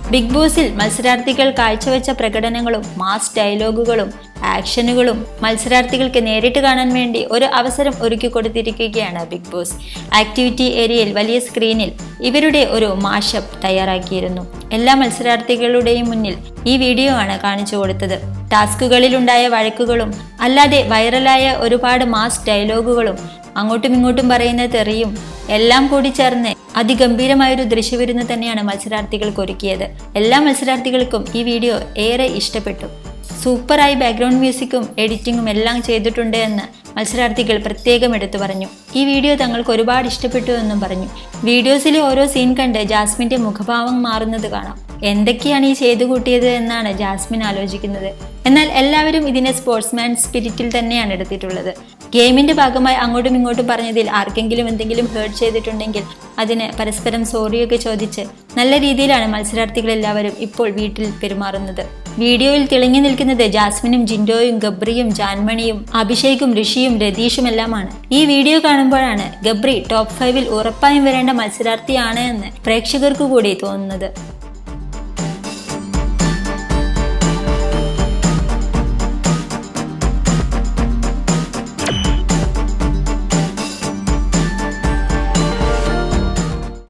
big ബോസിൽ മത്സരാർത്ഥികൾ കാഴ്ചവെച്ച പ്രകടനങ്ങളും മാസ് ഡയലോഗുകളും ആക്ഷനുകളും മത്സരാർത്ഥികൾക്ക് നേരിട്ട് കാണാൻ വേണ്ടി ഒരു അവസരം ഒരുക്കി കൊടുത്തിരിക്കുകയാണ് ബിഗ് ബോസ് ആക്ടിവിറ്റി ഏരിയയിൽ വലിയ സ്ക്രീനിൽ ഇവരുടെ ഒരു മാഷപ്പ് തയ്യാറാക്കിയിരുന്നു എല്ലാ മത്സരാർത്ഥികളുടെയും മുന്നിൽ ഈ വീഡിയോ ആണ് കാണിച്ചു കൊടുത്തത് ടാസ്കുകളിലുണ്ടായ വഴക്കുകളും അല്ലാതെ വൈറലായ ഒരുപാട് മാസ് ഡയലോഗുകളും അങ്ങോട്ടും ഇങ്ങോട്ടും പറയുന്ന തെറിയും എല്ലാം കൂടി ചേർന്ന് അതിഗംഭീരമായൊരു ദൃശ്യവിരുന്ന് തന്നെയാണ് മത്സരാർത്ഥികൾക്ക് ഒരുക്കിയത് എല്ലാ മത്സരാർത്ഥികൾക്കും ഈ വീഡിയോ ഏറെ ഇഷ്ടപ്പെട്ടു സൂപ്പറായി ബാക്ക്ഗ്രൗണ്ട് മ്യൂസിക്കും എഡിറ്റിങ്ങും എല്ലാം ചെയ്തിട്ടുണ്ട് എന്ന് മത്സരാർത്ഥികൾ പ്രത്യേകം എടുത്തു പറഞ്ഞു ഈ വീഡിയോ തങ്ങൾക്ക് ഒരുപാട് ഇഷ്ടപ്പെട്ടു എന്നും പറഞ്ഞു വീഡിയോസിലെ ഓരോ സീൻ കണ്ട് ജാസ്മിന്റെ മുഖഭാവം മാറുന്നത് കാണാം എന്തൊക്കെയാണ് ഈ ചെയ്തു കൂട്ടിയത് എന്നാണ് ജാസ്മിൻ ആലോചിക്കുന്നത് എന്നാൽ എല്ലാവരും ഇതിനെ സ്പോർട്സ്മാൻ സ്പിരിറ്റിൽ തന്നെയാണ് എടുത്തിട്ടുള്ളത് ഗെയിമിന്റെ ഭാഗമായി അങ്ങോട്ടും ഇങ്ങോട്ടും പറഞ്ഞതിൽ ആർക്കെങ്കിലും എന്തെങ്കിലും ഹേർട്ട് ചെയ്തിട്ടുണ്ടെങ്കിൽ അതിന് പരസ്പരം സോറിയൊക്കെ ചോദിച്ച് നല്ല രീതിയിലാണ് മത്സരാർത്ഥികൾ എല്ലാവരും ഇപ്പോൾ വീട്ടിൽ പെരുമാറുന്നത് വീഡിയോയിൽ തിളങ്ങി നിൽക്കുന്നത് ജാസ്മിനും ജിൻഡോയും ഗബ്രിയും ജാൻമണിയും അഭിഷേകും ഋഷിയും രതീഷും എല്ലാമാണ് ഈ വീഡിയോ കാണുമ്പോഴാണ് ഗബ്രി ടോപ്പ് ഫൈവിൽ ഉറപ്പായും വരേണ്ട മത്സരാർത്ഥിയാണ് എന്ന് പ്രേക്ഷകർക്കു കൂടി തോന്നുന്നത്